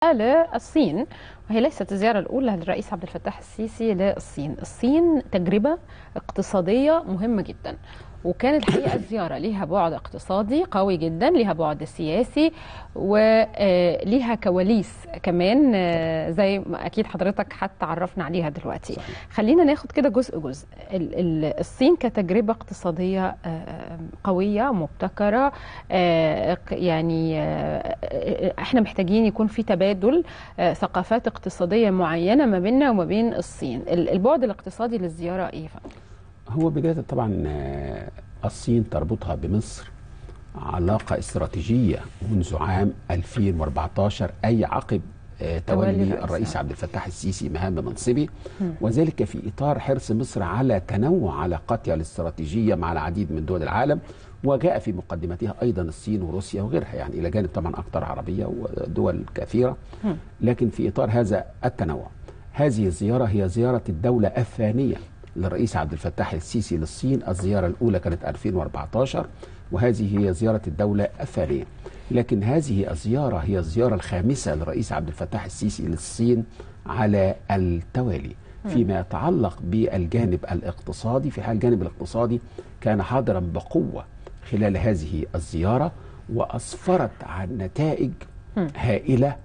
للصين وهي ليست الزيارة الأولى للرئيس عبد الفتاح السيسي للصين الصين تجربة اقتصادية مهمة جدا وكان الحقيقة الزيارة ليها بعد اقتصادي قوي جدا ليها بعد سياسي وليها كواليس كمان آه، زي ما أكيد حضرتك حتى عرفنا عليها دلوقتي خلينا ناخد كده جزء جزء ال- ال- الصين كتجربة اقتصادية آه، قوية مبتكرة آه، ق- يعني آه، احنا محتاجين يكون في تبادل آه، ثقافات اقتصادية معينة ما بيننا وما بين الصين ال- البعد الاقتصادي للزيارة ايه يا فندم؟ هو بداية طبعا آه، الصين تربطها بمصر علاقة استراتيجية منذ عام 2014 أي عقب آه، تولي تولي الرئيس. الرئيس عبد الفتاح السيسي مهام منصبه وذلك في إطار حرص مصر على تنوع علاقاتها الاستراتيجية مع العديد من دول العالم وجاء في مقدمتها أيضا الصين وروسيا وغيرها يعني إلى جانب طبعا أكثر عربية ودول كثيرة لكن في إطار هذا التنوع هذه الزيارة هي زيارة الدولة الثانية للرئيس عبد الفتاح السيسي للصين الزيارة الأولى كانت 2014 وهذه هي زيارة الدولة الثانية لكن هذه الزيارة هي الزيارة الخامسة للرئيس عبد الفتاح السيسي للصين على التوالي فيما يتعلق بالجانب الاقتصادي في حال الجانب الاقتصادي كان حاضرا بقوة خلال هذه الزيارة وأسفرت عن نتائج هائلة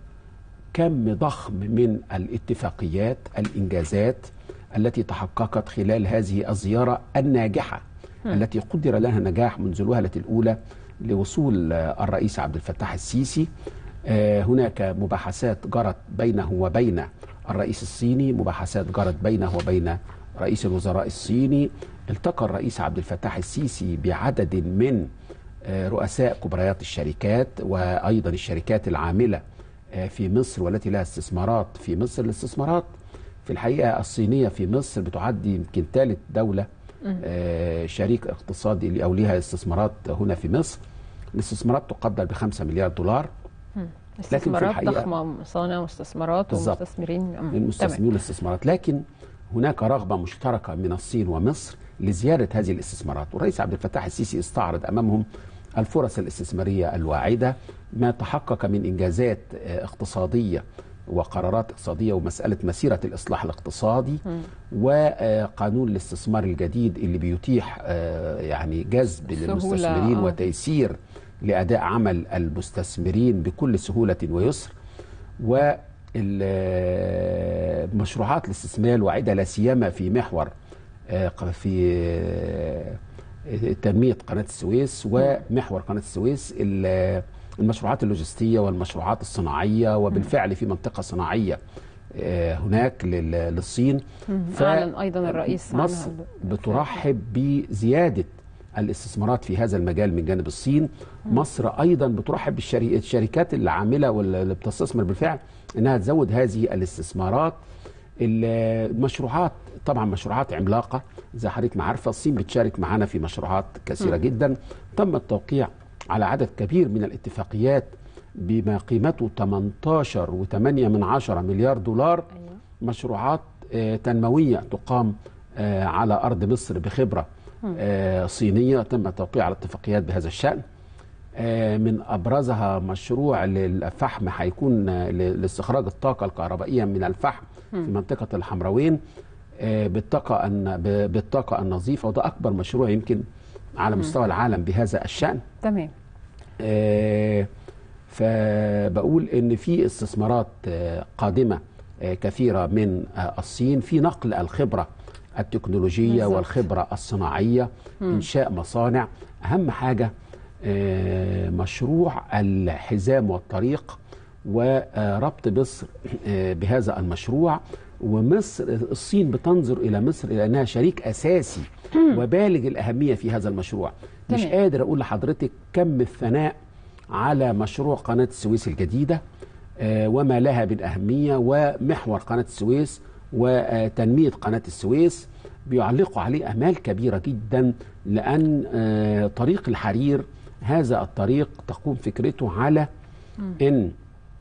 كم ضخم من الاتفاقيات الانجازات التي تحققت خلال هذه الزياره الناجحه التي قدر لها نجاح منذ الوهله الاولى لوصول آه، الرئيس عبد الفتاح السيسي آه، هناك مباحثات جرت بينه وبين الرئيس الصيني مباحثات جرت بينه وبين رئيس الوزراء الصيني التقى الرئيس عبد الفتاح السيسي بعدد من آه، رؤساء كبريات الشركات وايضا الشركات العامله آه، في مصر والتي لها استثمارات في مصر الاستثمارات في الحقيقه الصينيه في مصر بتعد يمكن ثالث دوله آه، شريك اقتصادي او ليها استثمارات هنا في مصر الاستثمارات تقدر ب 5 مليار دولار استثمارات الحقيقة- ضخمة مصانع واستثمارات بالظبط. ومستثمرين أم، تمام. للمستثمرين والاستثمارات لكن هناك رغبه مشتركه من الصين ومصر لزياده هذه الاستثمارات والرئيس عبد الفتاح السيسي استعرض امامهم الفرص الاستثماريه الواعده ما تحقق من انجازات آه، اقتصاديه وقرارات اقتصاديه ومساله مسيره الاصلاح الاقتصادي وقانون الاستثمار الجديد اللي بيتيح آه، يعني جذب سهولة، للمستثمرين آه. وتيسير لاداء عمل المستثمرين بكل سهوله ويسر والمشروعات الاستثمار الواعده لا سيما في محور آه، ق- في آه، تنميه قناه السويس ومحور قناه السويس ال- المشروعات اللوجستيه والمشروعات الصناعيه وبالفعل في منطقه صناعيه آه، هناك لل- للصين ف- أعلن أيضا الرئيس عنها مصر ب- بترحب بزياده الاستثمارات في هذا المجال من جانب الصين مصر ايضا بترحب بالشركات العامله واللي بتستثمر بالفعل انها تزود هذه الاستثمارات المشروعات طبعا مشروعات عملاقه زي حضرتك ما عارفه الصين بتشارك معنا في مشروعات كثيره جدا تم التوقيع على عدد كبير من الاتفاقيات بما قيمته 18 و8 من عشرة مليار دولار أيوة. مشروعات آه، تنمويه تقام آه، على ارض مصر بخبره آه، صينيه تم التوقيع على اتفاقيات بهذا الشان آه، من ابرزها مشروع للفحم هيكون آه، ل- لاستخراج الطاقه الكهربائيه من الفحم في منطقه الحمراوين آه، بالطاقه الن- ب- بالطاقه النظيفه وده اكبر مشروع يمكن على مستوى العالم بهذا الشان تمام آه، فبقول ان في استثمارات آه، قادمه آه، كثيره من آه، الصين في نقل الخبره التكنولوجيه بالظبط. والخبره الصناعيه انشاء مصانع اهم حاجه آه، مشروع الحزام والطريق وربط مصر آه، بهذا المشروع ومصر الصين بتنظر الى مصر الى انها شريك اساسي وبالغ الاهميه في هذا المشروع مش تمام. قادر اقول لحضرتك كم الثناء على مشروع قناه السويس الجديده آه، وما لها من اهميه ومحور قناه السويس وتنميه قناه السويس بيعلقوا عليه امال كبيره جدا لان آه، طريق الحرير هذا الطريق تقوم فكرته على ان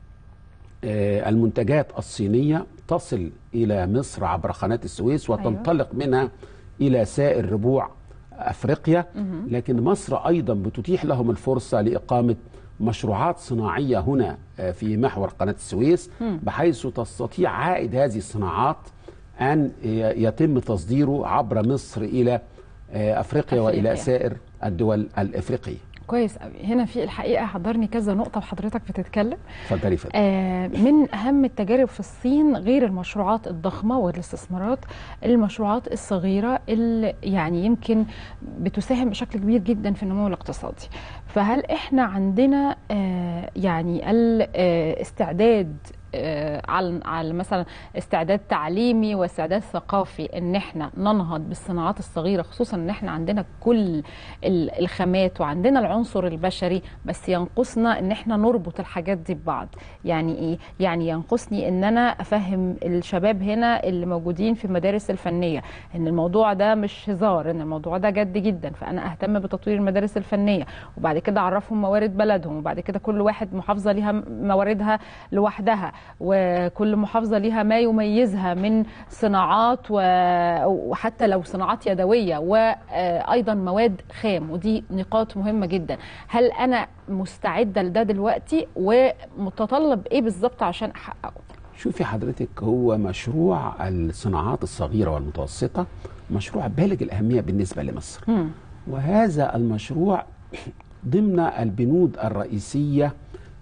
آه، المنتجات الصينيه تصل الى مصر عبر قناه السويس وتنطلق منها الى سائر ربوع افريقيا لكن مصر ايضا بتتيح لهم الفرصه لاقامه مشروعات صناعيه هنا آه، في محور قناه السويس بحيث تستطيع عائد هذه الصناعات ان ي- يتم تصديره عبر مصر الى آه، افريقيا والى أفريقيا. سائر الدول الافريقيه كويس قوي هنا في الحقيقه حضرني كذا نقطه وحضرتك بتتكلم اتفضلي فندم آه، من اهم التجارب في الصين غير المشروعات الضخمه والاستثمارات المشروعات الصغيره اللي يعني يمكن بتساهم بشكل كبير جدا في النمو الاقتصادي فهل احنا عندنا آه، يعني الاستعداد آه، على على مثلا استعداد تعليمي واستعداد ثقافي ان احنا ننهض بالصناعات الصغيره خصوصا ان احنا عندنا كل ال- الخامات وعندنا العنصر البشري بس ينقصنا ان احنا نربط الحاجات دي ببعض يعني ايه يعني ينقصني ان انا افهم الشباب هنا اللي موجودين في المدارس الفنيه ان الموضوع ده مش هزار ان الموضوع ده جد جدا فانا اهتم بتطوير المدارس الفنيه وبعد كده اعرفهم موارد بلدهم وبعد كده كل واحد محافظه ليها مواردها لوحدها وكل محافظه ليها ما يميزها من صناعات و- وحتى لو صناعات يدويه وايضا مواد خام ودي نقاط مهمه جدا هل انا مستعده لده دلوقتي ومتطلب ايه بالظبط عشان احققه شوفي حضرتك هو مشروع الصناعات الصغيرة والمتوسطة مشروع بالغ الأهمية بالنسبة لمصر وهذا المشروع ضمن البنود الرئيسية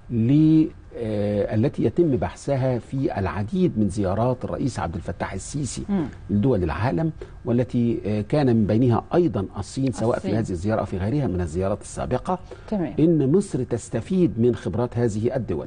ل آه، التي يتم بحثها في العديد من زيارات الرئيس عبد الفتاح السيسي لدول العالم والتي آه، كان من بينها أيضا الصين سواء الصين. في هذه الزيارة أو في غيرها من الزيارات السابقة تمام. ان مصر تستفيد من خبرات هذه الدول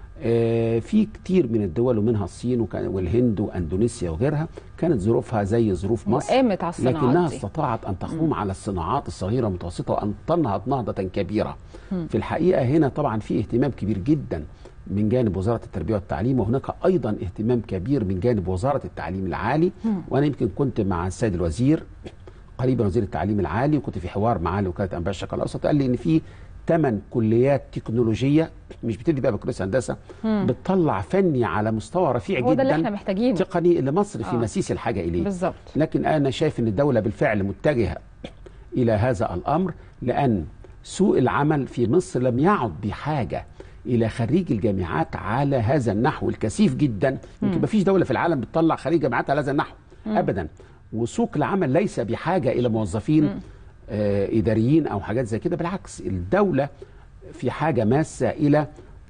آه، في كتير من الدول ومنها الصين وكان- والهند واندونيسيا وغيرها كانت ظروفها زي ظروف مصر وقامت على الصناعات لكنها دي. استطاعت ان تقوم على الصناعات الصغيره والمتوسطه وان تنهض نهضه كبيره في الحقيقه هنا طبعا في اهتمام كبير جدا من جانب وزاره التربيه والتعليم وهناك ايضا اهتمام كبير من جانب وزاره التعليم العالي وانا يمكن كنت مع السيد الوزير قريبا وزير التعليم العالي وكنت في حوار معاه لوكاله انباء الشرق الاوسط قال لي ان في ثمان كليات تكنولوجيه مش بتدي بقى بكالوريوس هندسه بتطلع فني على مستوى رفيع هو جدا ده اللي احنا محتاجينه تقني اللي مصر في آه. مسيس الحاجه اليه بالظبط لكن انا شايف ان الدوله بالفعل متجهه الى هذا الامر لان سوق العمل في مصر لم يعد بحاجه الى خريج الجامعات على هذا النحو الكثيف جدا يمكن ما فيش دوله في العالم بتطلع خريج جامعات على هذا النحو ابدا وسوق العمل ليس بحاجه الى موظفين آه اداريين او حاجات زي كده بالعكس الدوله في حاجه ماسه الى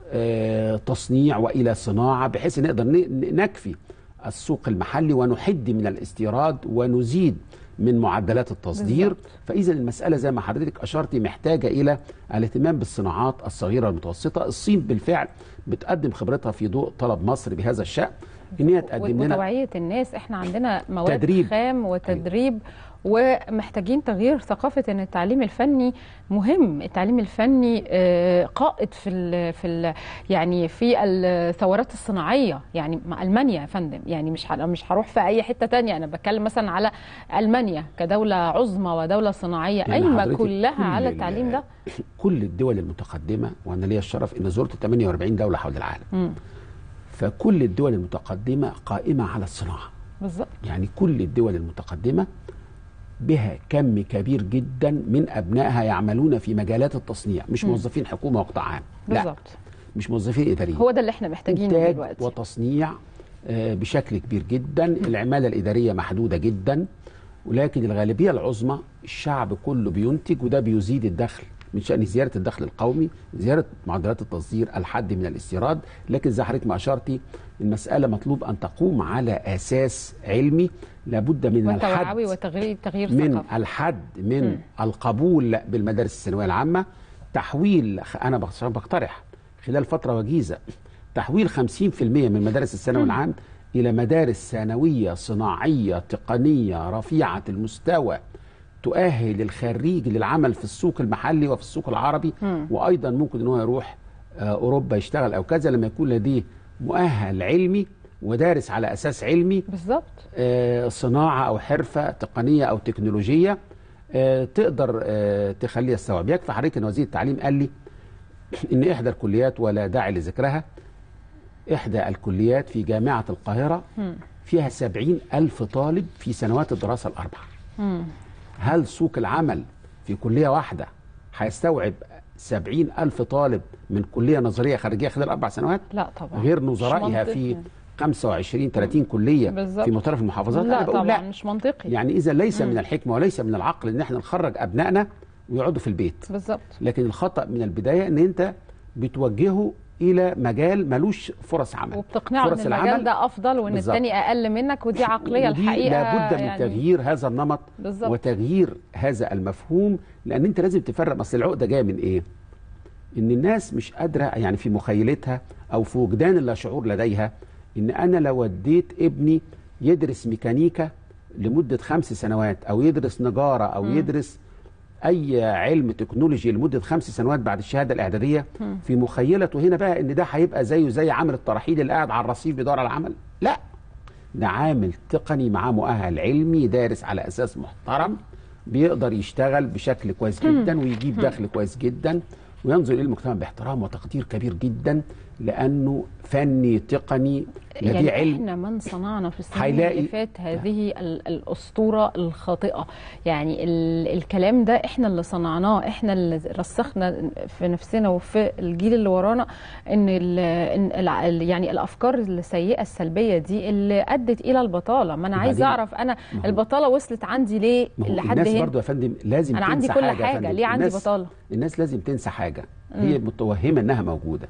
آه، تصنيع والى صناعه بحيث نقدر ن- نكفي السوق المحلي ونحد من الاستيراد ونزيد من معدلات التصدير بالظبط. فاذا المساله زي ما حضرتك اشرتي محتاجه الى الاهتمام بالصناعات الصغيره والمتوسطه الصين بالفعل بتقدم خبرتها في ضوء طلب مصر بهذا الشان ان هي تقدم لنا وتوعيه الناس احنا عندنا مواد تدريب. خام وتدريب ومحتاجين تغيير ثقافه ان التعليم الفني مهم التعليم الفني آه، قائد في ال في ال يعني في الثورات الصناعيه يعني مع المانيا يا فندم يعني مش ه- مش هروح في اي حته تانية انا بتكلم مثلا على المانيا كدوله عظمى ودوله صناعيه يعني قايمه حضرتك كلها كل على ال- التعليم ده كل الدول المتقدمه وانا ليا الشرف ان زرت 48 دوله حول العالم فكل الدول المتقدمه قائمه على الصناعه بالظبط يعني كل الدول المتقدمة بها كم كبير جدا من أبنائها يعملون في مجالات التصنيع مش موظفين حكومة وقطاع عام لا بالظبط مش موظفين إداريين هو ده اللي احنا محتاجينه إنتاج دلوقتي وتصنيع آه، بشكل كبير جدا العمالة الإدارية محدودة جدا ولكن الغالبية العظمى الشعب كله بينتج وده بيزيد الدخل من شأن زيادة الدخل القومي زيادة معدلات التصدير الحد من الاستيراد لكن زي حضرتك ما أشرتي المسألة مطلوب أن تقوم على أساس علمي لابد من وتوعوي الحد وتغيير تغيير من ثقافي الحد من القبول بالمدارس الثانويه العامه تحويل انا بقترح- بقترح خلال فتره وجيزه تحويل 50% من مدارس الثانوي العام الى مدارس ثانويه صناعيه تقنيه رفيعه المستوى تؤهل الخريج للعمل في السوق المحلي وفي السوق العربي وايضا ممكن ان هو يروح آه، اوروبا يشتغل او كذا لما يكون لديه مؤهل علمي ودارس على اساس علمي بالظبط آه، صناعه او حرفه تقنيه او تكنولوجيه آه، تقدر آه، تخليها تستوعب يكفي حضرتك ان وزير التعليم قال لي ان احدى الكليات ولا داعي لذكرها احدى الكليات في جامعه القاهره فيها سبعين الف طالب في سنوات الدراسه الاربعه هل سوق العمل في كليه واحده هيستوعب سبعين ألف طالب من كلية نظرية خارجية خلال أربع سنوات لا طبعا غير مش نظرائها في منطقي. 25 30 كلية بالظبط. في مختلف المحافظات لا أنا بقول طبعا لا مش منطقي يعني إذا ليس من الحكمة وليس من العقل إن احنا نخرج أبنائنا ويقعدوا في البيت بالظبط لكن الخطأ من البداية إن أنت بتوجهه إلى مجال ملوش فرص عمل وبتقنعه ان فرص المجال العمل ده افضل وان بالظبط. التاني اقل منك ودي عقليه ودي الحقيقه لابد من يعني تغيير هذا النمط بالظبط. وتغيير هذا المفهوم لان انت لازم تفرق اصل العقده جايه من ايه؟ ان الناس مش قادره يعني في مخيلتها او في وجدان اللاشعور لديها ان انا لو وديت ابني يدرس ميكانيكا لمده خمس سنوات او يدرس نجاره او م. يدرس اي علم تكنولوجي لمده خمس سنوات بعد الشهاده الاعداديه في مخيلته هنا بقى ان ده هيبقى زيه زي عامل الترحيل اللي قاعد على الرصيف بيدور على عمل لا ده عامل تقني معاه مؤهل علمي دارس على اساس محترم بيقدر يشتغل بشكل كويس جدا ويجيب دخل كويس جدا وينظر الى المجتمع باحترام وتقدير كبير جدا لانه فني تقني لديه يعني علم احنا من صنعنا في السنين هيلاقي- اللي فات هذه ال- الاسطوره الخاطئه يعني ال الكلام ده احنا اللي صنعناه احنا اللي رسخنا في نفسنا وفي الجيل اللي ورانا ان, ال إن ال يعني الافكار السيئه السلبيه دي اللي ادت الى البطاله ما انا عايز وبعدين- اعرف انا ما هو- البطاله وصلت عندي ليه ما هو لحد الناس هنا برضو يا فندم لازم أنا عندي تنسى كل حاجة يا حاجة، فندم. ليه عندي الناس- بطالة؟ الناس لازم تنسى حاجة هي متوهمة انها موجودة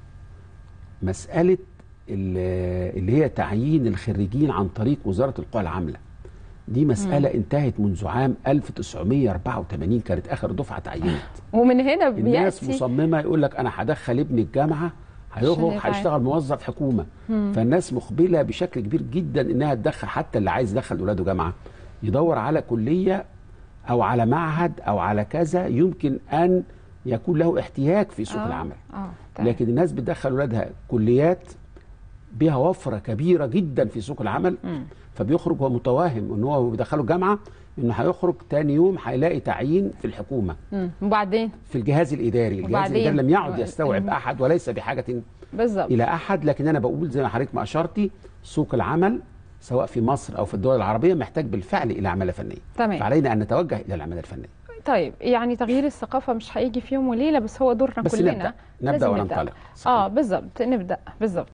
مسألة ال- اللي هي تعيين الخريجين عن طريق وزارة القوى العاملة دي مسألة انتهت منذ عام 1984 كانت آخر دفعة تعينت ومن هنا الناس بياتي مصممة يقول لك أنا هدخل ابني الجامعة عشان هيخرج يتعين. هيشتغل موظف حكومة فالناس مقبلة بشكل كبير جدا إنها تدخل حتى اللي عايز يدخل ولاده جامعة يدور على كلية أو على معهد أو على كذا يمكن أن يكون له احتياج في سوق آه، العمل اه تمام. لكن الناس بتدخل ولادها كليات بها وفرة كبيرة جدا في سوق العمل فبيخرج هو متوهم ان هو بيدخله الجامعة انه هيخرج تاني يوم هيلاقي تعيين في الحكومة مم. وبعدين في الجهاز الاداري الجهاز وبعدين؟ الاداري لم يعد يستوعب مم. احد وليس بحاجه بالظبط الى احد لكن انا بقول زي ما حضرتك ما اشرتي سوق العمل سواء في مصر او في الدول العربيه محتاج بالفعل الى عماله فنيه تمام. فعلينا ان نتوجه الى العماله الفنيه طيب يعني تغيير الثقافه مش هيجي في يوم وليله بس هو دورنا بس كلنا نبدأ. نبدأ لازم وننطلق. صحيح. اه بالظبط نبدا بالظبط